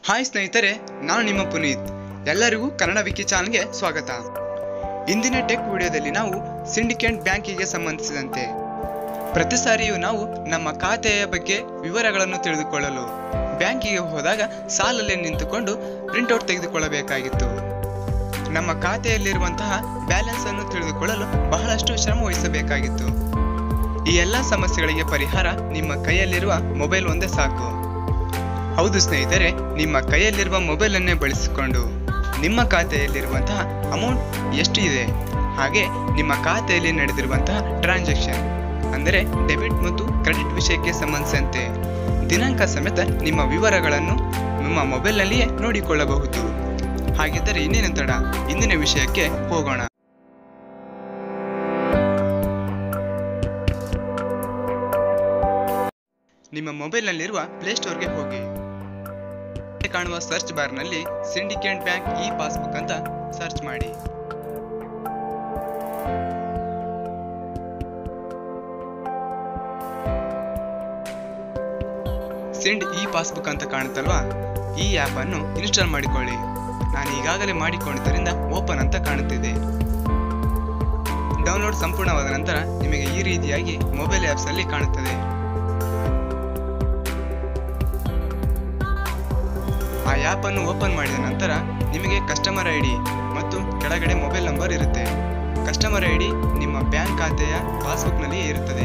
hi ಸ್ನೇಹಿತರೆ ನಾನು ನಿಮ್ಮ ಪುನೀತ್ ಎಲ್ಲರಿಗೂ ಕನ್ನಡ ವಿಕಿ ಚಾನಲ್ಗೆ ಸ್ವಾಗತ ಇಂದಿನ ಟೆಕ್ ವಿಡಿಯೋದಲ್ಲಿ ನಾವು ಸಿಂಡಿಕೇಟ್ ಬ್ಯಾಂಕಿಗೆ ಸಂಬಂಧಿಸಿದಂತೆ ಪ್ರತಿ ಸಾರಿಯೂ ನಾವು ನಮ್ಮ ಖಾತೆಯ ಬಗ್ಗೆ ವಿವರಗಳನ್ನು ತಿಳಿದುಕೊಳ್ಳಲು ಬ್ಯಾಂಕಿಗೆ ಹೋದಾಗ ಸಾಲಲ್ಲಿ ನಿಂತುಕೊಂಡು ಪ್ರಿಂಟೌಟ್ ತೆಗೆದುಕೊಳ್ಳಬೇಕಾಗಿತ್ತು ನಮ್ಮ ಖಾತೆಯಲ್ಲಿರುವಂತಹ ಬ್ಯಾಲೆನ್ಸ್ ಅನ್ನು ತಿಳಿದುಕೊಳ್ಳಲು ಬಹಳಷ್ಟು ಶ್ರಮ ವಹಿಸಬೇಕಾಗಿತ್ತು ಈ ಎಲ್ಲ ಸಮಸ್ಯೆಗಳಿಗೆ ಪರಿಹಾರ ನಿಮ್ಮ ಕೈಯಲ್ಲಿರುವ ಮೊಬೈಲ್ ಒಂದೇ ಸಾಕು ಹೌದು ಸ್ನೇಹಿತರೆ ನಿಮ್ಮ ಕೈಯಲ್ಲಿರುವ ಮೊಬೈಲ್ ಅನ್ನೇ ಬಳಸಿಕೊಂಡು ನಿಮ್ಮ ಖಾತೆಯಲ್ಲಿರುವಂತಹ ಅಮೌಂಟ್ ಎಷ್ಟು ಇದೆ ಹಾಗೆ ನಿಮ್ಮ ಖಾತೆಯಲ್ಲಿ ನಡೆದಿರುವಂತಹ ಟ್ರಾನ್ಸಾಕ್ಷನ್ ಅಂದರೆ ಡೆಬಿಟ್ ಮತ್ತು ಕ್ರೆಡಿಟ್ ವಿಷಯಕ್ಕೆ ಸಂಬಂಧಿಸಿದಂತೆ ದಿನಾಂಕ ಸಮೇತ ನಿಮ್ಮ ವಿವರಗಳನ್ನು ನಿಮ್ಮ ಮೊಬೈಲ್ನಲ್ಲಿಯೇ ನೋಡಿಕೊಳ್ಳಬಹುದು ಹಾಗಿದ್ದರೆ ಇನ್ನೇನು ತಡ ಇಂದಿನ ವಿಷಯಕ್ಕೆ ಹೋಗೋಣ ನಿಮ್ಮ ಮೊಬೈಲ್ನಲ್ಲಿರುವ ಪ್ಲೇಸ್ಟೋರ್ಗೆ ಹೋಗಿ ಕಾಣುವ ಸರ್ಚ್ ಬಾರ್ನಲ್ಲಿ ಸಿಂಡಿಕೇಟ್ ಬ್ಯಾಂಕ್ ಇ ಪಾಸ್ಬುಕ್ ಅಂತ ಸರ್ಚ್ ಮಾಡಿ ಸಿಂಡ್ ಇ ಪಾಸ್ಬುಕ್ ಅಂತ ಕಾಣುತ್ತಲ್ವಾ ಈ ಆ್ಯಪ್ ಅನ್ನು ಇನ್ಸ್ಟಾಲ್ ಮಾಡಿಕೊಳ್ಳಿ ನಾನು ಈಗಾಗಲೇ ಮಾಡಿಕೊಂಡಿದ್ದರಿಂದ ಓಪನ್ ಅಂತ ಕಾಣುತ್ತಿದೆ ಡೌನ್ಲೋಡ್ ಸಂಪೂರ್ಣವಾದ ನಂತರ ನಿಮಗೆ ಈ ರೀತಿಯಾಗಿ ಮೊಬೈಲ್ ಆ್ಯಪ್ಸ್ ಅಲ್ಲಿ ಕಾಣುತ್ತದೆ ಆ ಆ್ಯಪ್ ಅನ್ನು ಓಪನ್ ಮಾಡಿದ ನಂತರ ನಿಮಗೆ ಕಸ್ಟಮರ್ ಐ ಡಿ ಮತ್ತು ಕೆಳಗಡೆ ಮೊಬೈಲ್ ನಂಬರ್ ಇರುತ್ತೆ ಕಸ್ಟಮರ್ ಐ ಡಿ ನಿಮ್ಮ ಬ್ಯಾಂಕ್ ಖಾತೆಯ ಪಾಸ್ಬುಕ್ನಲ್ಲಿಯೇ ಇರುತ್ತದೆ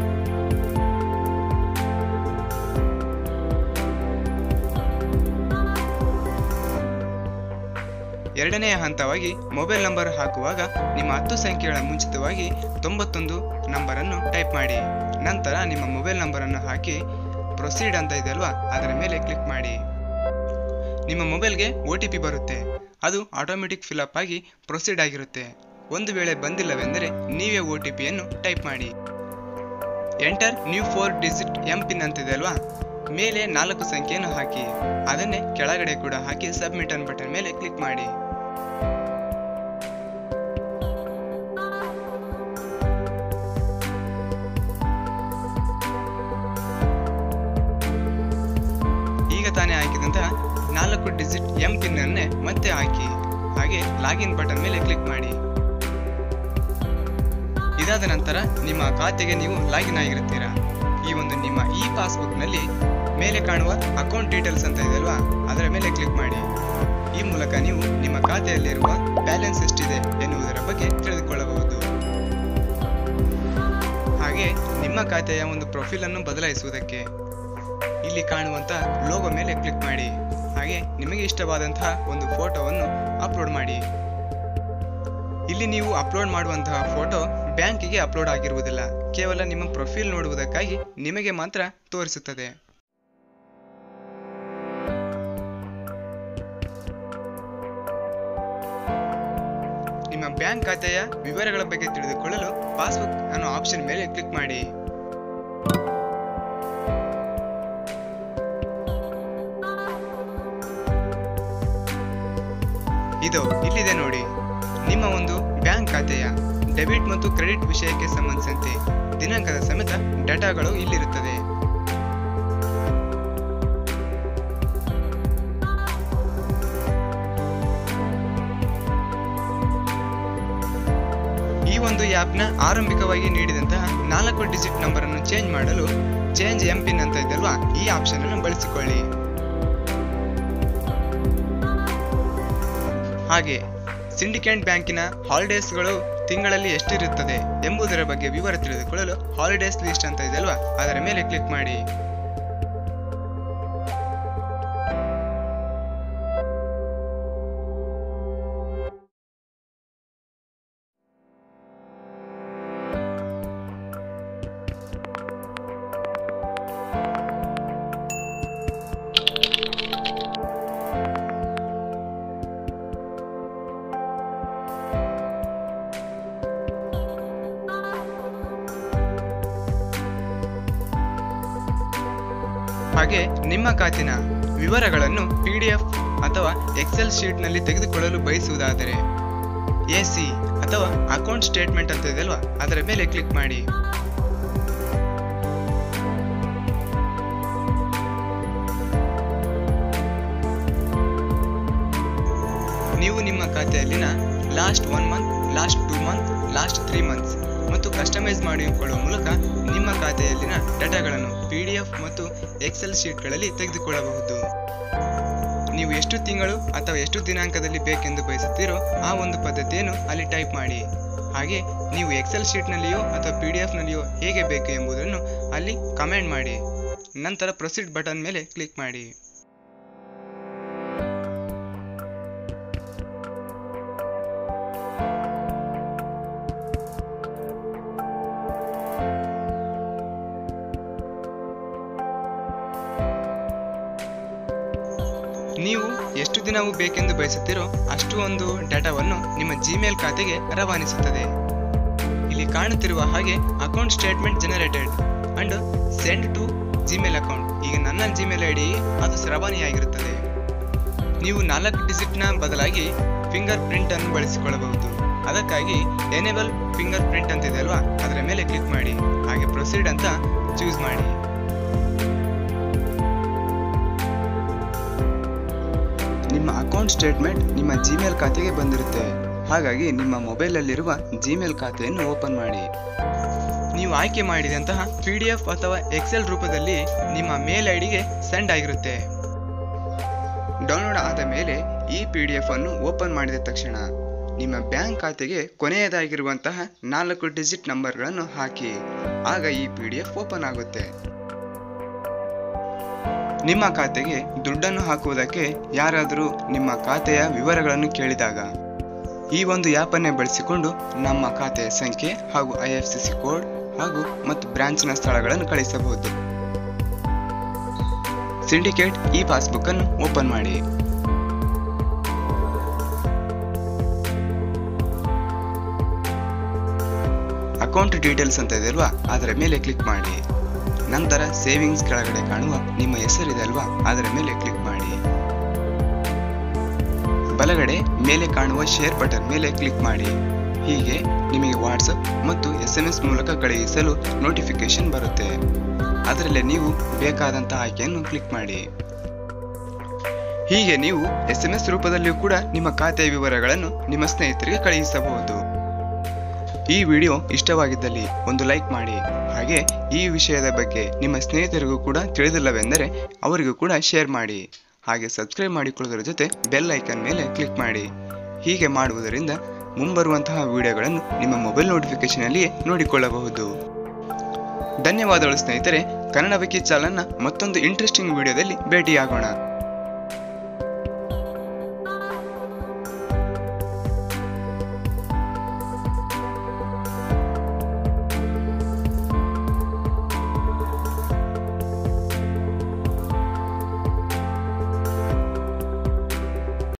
ಎರಡನೆಯ ಹಂತವಾಗಿ ಮೊಬೈಲ್ ನಂಬರ್ ಹಾಕುವಾಗ ನಿಮ್ಮ ಹತ್ತು ಸಂಖ್ಯೆಗಳ ಮುಂಚಿತವಾಗಿ ತೊಂಬತ್ತೊಂದು ನಂಬರನ್ನು ಟೈಪ್ ಮಾಡಿ ನಂತರ ನಿಮ್ಮ ಮೊಬೈಲ್ ನಂಬರನ್ನು ಹಾಕಿ ಪ್ರೊಸೀಡ್ ಅಂತ ಇದೆ ಅಲ್ವಾ ಅದರ ಮೇಲೆ ಕ್ಲಿಕ್ ಮಾಡಿ ನಿಮ್ಮ ಮೊಬೈಲ್ಗೆ ಒ ಟಿ ಪಿ ಬರುತ್ತೆ ಅದು ಆಟೋಮೆಟಿಕ್ ಫಿಲಪ್ ಆಗಿ ಪ್ರೊಸೀಡ್ ಆಗಿರುತ್ತೆ ಒಂದು ವೇಳೆ ಬಂದಿಲ್ಲವೆಂದರೆ ನೀವೇ ಒ ಟಿ ಪಿಯನ್ನು ಟೈಪ್ ಮಾಡಿ enter new four digit M PIN ಅಂತಿದೆ ಅಲ್ವಾ ಮೇಲೆ ನಾಲ್ಕು ಸಂಖ್ಯೆಯನ್ನು ಹಾಕಿ ಅದನ್ನೇ ಕೆಳಗಡೆ ಕೂಡ ಹಾಕಿ ಸಬ್ಮಿಟ್ ಅನ್ ಬಟನ್ ಮೇಲೆ ಕ್ಲಿಕ್ ಮಾಡಿ ಈಗ ತಾನೇ ಹಾಕಿದಂತಹ ನಾಲ್ಕು ಡಿಜಿಟ್ ಎಂ ಪಿನ್ ಅನ್ನೇ ಮತ್ತೆ ಹಾಕಿ ಹಾಗೆ ಲಾಗಿನ್ ಬಟನ್ ಮೇಲೆ ಕ್ಲಿಕ್ ಮಾಡಿ ಇದಾದ ನಂತರ ನಿಮ್ಮ ಖಾತೆಗೆ ನೀವು ಲಾಗಿನ್ ಆಗಿರುತ್ತೀರಾ ಈ ಒಂದು ನಿಮ್ಮ ಇ ಪಾಸ್ಬುಕ್ ನಲ್ಲಿ ಮೇಲೆ ಕಾಣುವ ಅಕೌಂಟ್ ಡೀಟೇಲ್ಸ್ ಅಂತ ಇದೆ ಅಲ್ವಾ ಅದರ ಮೇಲೆ ಕ್ಲಿಕ್ ಮಾಡಿ ಈ ಮೂಲಕ ನೀವು ನಿಮ್ಮ ಖಾತೆಯಲ್ಲಿರುವ ಬ್ಯಾಲೆನ್ಸ್ ಎಷ್ಟಿದೆ ಎನ್ನುವುದರ ಬಗ್ಗೆ ತಿಳಿದುಕೊಳ್ಳಬಹುದು ಹಾಗೆ ನಿಮ್ಮ ಖಾತೆಯ ಒಂದು ಪ್ರೊಫೈಲ್ ಅನ್ನು ಬದಲಾಯಿಸುವುದಕ್ಕೆ ಇಲ್ಲಿ ಕಾಣುವಂತ ಲೋಗೋ ಮೇಲೆ ಕ್ಲಿಕ್ ಮಾಡಿ ಹಾಗೆ ನಿಮಗೆ ಇಷ್ಟವಾದಂತಹ ಒಂದು ಫೋಟೋವನ್ನು ಅಪ್ಲೋಡ್ ಮಾಡಿ ಇಲ್ಲಿ ನೀವು ಅಪ್ಲೋಡ್ ಮಾಡುವಂತಹ ಫೋಟೋ ಬ್ಯಾಂಕಿಗೆ ಅಪ್ಲೋಡ್ ಆಗಿರುವುದಿಲ್ಲ ಕೇವಲ ನಿಮ್ಮ ಪ್ರೊಫೈಲ್ ನೋಡುವುದಕ್ಕಾಗಿ ನಿಮಗೆ ಮಾತ್ರ ತೋರಿಸುತ್ತದೆ ನಿಮ್ಮ ಬ್ಯಾಂಕ್ ಖಾತೆಯ ವಿವರಗಳ ಬಗ್ಗೆ ತಿಳಿದುಕೊಳ್ಳಲು ಪಾಸ್ಬುಕ್ ಅನ್ನೋ ಆಪ್ಷನ್ ಮೇಲೆ ಕ್ಲಿಕ್ ಮಾಡಿ ಇದು ಇಲ್ಲಿದೆ ನೋಡಿ ನಿಮ್ಮ ಒಂದು ಬ್ಯಾಂಕ್ ಖಾತೆಯ ಡೆಬಿಟ್ ಮತ್ತು ಕ್ರೆಡಿಟ್ ವಿಷಯಕ್ಕೆ ಸಂಬಂಧಿಸಿದಂತೆ ದಿನಾಂಕದ ಸಮೇತ ಡಾಟಾಗಳು ಇಲ್ಲಿರುತ್ತದೆ ಈ ಒಂದು ಆ್ಯಪ್ನ ಆರಂಭಿಕವಾಗಿ ನೀಡಿದಂತಹ ನಾಲ್ಕು ಡಿಜಿಟ್ ನಂಬರ್ ಅನ್ನು ಚೇಂಜ್ ಮಾಡಲು ಚೇಂಜ್ ಎಂ ಪಿನ್ ಅಂತ ಇದಲ್ವಾ ಈ ಆಪ್ಷನ್ ಅನ್ನು ಬಳಸಿಕೊಳ್ಳಿ ಹಾಗೆ ಸಿಂಡಿಕೇಟ್ ಬ್ಯಾಂಕಿನ ಹಾಲಿಡೇಸ್ಗಳು ತಿಂಗಳಲ್ಲಿ ಎಷ್ಟಿರುತ್ತದೆ ಎಂಬುದರ ಬಗ್ಗೆ ವಿವರ ತಿಳಿದುಕೊಳ್ಳಲು ಹಾಲಿಡೇಸ್ ಲಿಸ್ಟ್ ಅಂತ ಇದೆ ಅಲ್ವಾ ಅದರ ಮೇಲೆ ಕ್ಲಿಕ್ ಮಾಡಿ ಹಾಗೆ ನಿಮ್ಮ ಖಾತಿನ ವಿವರಗಳನ್ನು ಪಿ ಡಿ ಎಫ್ ಅಥವಾ ಎಕ್ಸೆಲ್ ಶೀಟ್ನಲ್ಲಿ ತೆಗೆದುಕೊಳ್ಳಲು ಬಯಸುವುದಾದರೆ ಎ ಸಿ ಅಥವಾ ಅಕೌಂಟ್ ಸ್ಟೇಟ್ಮೆಂಟ್ ಅಂತ ಇದೆ ಅಲ್ವಾ ಅದರ ಮೇಲೆ ಕ್ಲಿಕ್ ಮಾಡಿ ನಿಮ್ಮ ಖಾತೆಯಲ್ಲಿನ last one month last two month last three months ಮತ್ತು ಕಸ್ಟಮೈಸ್ ಮಾಡಿಕೊಳ್ಳುವ ಮೂಲಕ ನಿಮ್ಮ ಖಾತೆಯಲ್ಲಿನ ಡಾಟಾಗಳನ್ನು ಪಿ ಡಿ ಎಫ್ ಮತ್ತು ಎಕ್ಸೆಲ್ ಶೀಟ್ಗಳಲ್ಲಿ ತೆಗೆದುಕೊಳ್ಳಬಹುದು ನೀವು ಎಷ್ಟು ತಿಂಗಳು ಅಥವಾ ಎಷ್ಟು ದಿನಾಂಕದಲ್ಲಿ ಬೇಕೆಂದು ಬಯಸುತ್ತೀರೋ ಆ ಒಂದು ಪದ್ಧತಿಯನ್ನು ಅಲ್ಲಿ ಟೈಪ್ ಮಾಡಿ ಹಾಗೆ ನೀವು ಎಕ್ಸೆಲ್ ಶೀಟ್ನಲ್ಲಿಯೋ ಅಥವಾ ಪಿ ಡಿ ಎಫ್ನಲ್ಲಿಯೋ ಹೇಗೆ ಬೇಕು ಎಂಬುದನ್ನು ಅಲ್ಲಿ ಕಮೆಂಟ್ ಮಾಡಿ ನಂತರ ಪ್ರೊಸೀಡ್ ಬಟನ್ ಮೇಲೆ ಕ್ಲಿಕ್ ಮಾಡಿ ನೀವು ಎಷ್ಟು ದಿನವೂ ಬೇಕೆಂದು ಬಯಸುತ್ತೀರೋ ಅಷ್ಟು ಒಂದು ಡಾಟಾವನ್ನು ನಿಮ್ಮ ಜಿಮೇಲ್ ಖಾತೆಗೆ ರವಾನಿಸುತ್ತದೆ ಇಲ್ಲಿ ಕಾಣುತ್ತಿರುವ ಹಾಗೆ account statement generated and send to Gmail account ಈಗ ನನ್ನ ಜಿಮೇಲ್ ಐ ಡಿ ಅದು ರವಾನೆಯಾಗಿರುತ್ತದೆ ನೀವು ನಾಲ್ಕು ಡಿಜಿಟ್ನ ಬದಲಾಗಿ ಫಿಂಗರ್ ಪ್ರಿಂಟ್ ಅನ್ನು ಬಳಸಿಕೊಳ್ಳಬಹುದು ಅದಕ್ಕಾಗಿ ಎನೇಬಲ್ ಫಿಂಗರ್ ಪ್ರಿಂಟ್ ಅಂತಿದೆ ಅಲ್ವಾ ಅದರ ಮೇಲೆ ಕ್ಲಿಕ್ ಮಾಡಿ ಹಾಗೆ ಪ್ರೊಸೀಡ್ ಅಂತ ಚೂಸ್ ಮಾಡಿ ನಿಮ್ಮ ಅಕೌಂಟ್ ಸ್ಟೇಟ್ಮೆಂಟ್ ನಿಮ್ಮ ಜಿಮೇಲ್ ಖಾತೆಗೆ ಬಂದಿರುತ್ತೆ ಹಾಗಾಗಿ ನಿಮ್ಮ ಮೊಬೈಲಲ್ಲಿರುವ ಜಿಮೇಲ್ ಖಾತೆಯನ್ನು ಓಪನ್ ಮಾಡಿ ನೀವು ಆಯ್ಕೆ ಮಾಡಿದಂತಹ ಪಿ ಡಿ ಎಫ್ ಅಥವಾ ಎಕ್ಸೆಲ್ ರೂಪದಲ್ಲಿ ನಿಮ್ಮ ಮೇಲ್ ಐ ಡಿಗೆ ಸೆಂಡ್ ಆಗಿರುತ್ತೆ ಡೌನ್ಲೋಡ್ ಆದ ಮೇಲೆ ಈ ಪಿ ಡಿ ಎಫ್ ಅನ್ನು ಓಪನ್ ಮಾಡಿದ ತಕ್ಷಣ ನಿಮ್ಮ ಬ್ಯಾಂಕ್ ಖಾತೆಗೆ ಕೊನೆಯದಾಗಿರುವಂತಹ ನಾಲ್ಕು ಡಿಜಿಟ್ ನಂಬರ್ಗಳನ್ನು ಹಾಕಿ ಆಗ ಈ ಪಿ ಡಿ ಎಫ್ ಓಪನ್ ಆಗುತ್ತೆ ನಿಮ್ಮ ಖಾತೆಗೆ ದುಡ್ಡನ್ನು ಹಾಕುವುದಕ್ಕೆ ಯಾರಾದರೂ ನಿಮ್ಮ ಖಾತೆಯ ವಿವರಗಳನ್ನು ಕೇಳಿದಾಗ ಈ ಒಂದು ಆ್ಯಪನ್ನೇ ಬಳಸಿಕೊಂಡು ನಮ್ಮ ಖಾತೆಯ ಸಂಖ್ಯೆ ಹಾಗೂ I F C C code ಹಾಗೂ ಮತ್ತು ಬ್ರಾಂಚ್ನ ಸ್ಥಳಗಳನ್ನು ಕಳಿಸಬಹುದು ಸಿಂಡಿಕೇಟ್ ಈ ಪಾಸ್ಬುಕ್ ಅನ್ನು ಓಪನ್ ಮಾಡಿ ಅಕೌಂಟ್ ಡೀಟೇಲ್ಸ್ ಅಂತ ಇದೆ ಅಲ್ವಾ ಅದರ ಮೇಲೆ ಕ್ಲಿಕ್ ಮಾಡಿ ನಂತರ ಸೇವಿಂಗ್ಸ್ ಕೆಳಗಡೆ ಕಾಣುವ ನಿಮ್ಮ ಹೆಸರಿದೆ ಅಲ್ವಾ ಅದರ ಮೇಲೆ ಕ್ಲಿಕ್ ಮಾಡಿ ಬಲಗಡೆ ಮೇಲೆ ಕಾಣುವ ಶೇರ್ ಬಟನ್ ಮೇಲೆ ಕ್ಲಿಕ್ ಮಾಡಿ ಹೀಗೆ ನಿಮಗೆ ವಾಟ್ಸಪ್ ಮತ್ತು ಎಸ್ ಎಂ ಎಸ್ ಮೂಲಕ ಕಳುಹಿಸಲು ನೋಟಿಫಿಕೇಶನ್ ಬರುತ್ತೆ ಅದರಲ್ಲೇ ನೀವು ಬೇಕಾದಂತಹ ಆಯ್ಕೆಯನ್ನು ಕ್ಲಿಕ್ ಮಾಡಿ ಹೀಗೆ ನೀವು ಎಸ್ ಎಂ ಎಸ್ ರೂಪದಲ್ಲಿಯೂ ಕೂಡ ನಿಮ್ಮ ಖಾತೆಯ ವಿವರಗಳನ್ನು ನಿಮ್ಮ ಸ್ನೇಹಿತರಿಗೆ ಕಳುಹಿಸಬಹುದು ಈ ವಿಡಿಯೋ ಇಷ್ಟವಾಗಿದ್ದಲ್ಲಿ ಒಂದು ಲೈಕ್ ಮಾಡಿ ಹಾಗೆ ಈ ವಿಷಯದ ಬಗ್ಗೆ ನಿಮ್ಮ ಸ್ನೇಹಿತರಿಗೂ ಕೂಡ ತಿಳಿದಿಲ್ಲವೆಂದರೆ ಅವರಿಗೂ ಕೂಡ ಶೇರ್ ಮಾಡಿ ಹಾಗೆ ಸಬ್ಸ್ಕ್ರೈಬ್ ಮಾಡಿಕೊಳ್ಳುವುದರ ಜೊತೆ ಬೆಲ್ ಐಕನ್ ಮೇಲೆ ಕ್ಲಿಕ್ ಮಾಡಿ ಹೀಗೆ ಮಾಡುವುದರಿಂದ ಮುಂಬರುವಂತಹ ವಿಡಿಯೋಗಳನ್ನು ನಿಮ್ಮ ಮೊಬೈಲ್ ನೋಟಿಫಿಕೇಶನ್ನಲ್ಲಿಯೇ ನೋಡಿಕೊಳ್ಳಬಹುದು ಧನ್ಯವಾದಗಳು ಸ್ನೇಹಿತರೆ ಕನ್ನಡ ವಿಕಿ ಚಾನಲ್ನ ಮತ್ತೊಂದು ಇಂಟ್ರೆಸ್ಟಿಂಗ್ ವಿಡಿಯೋದಲ್ಲಿ ಭೇಟಿಯಾಗೋಣ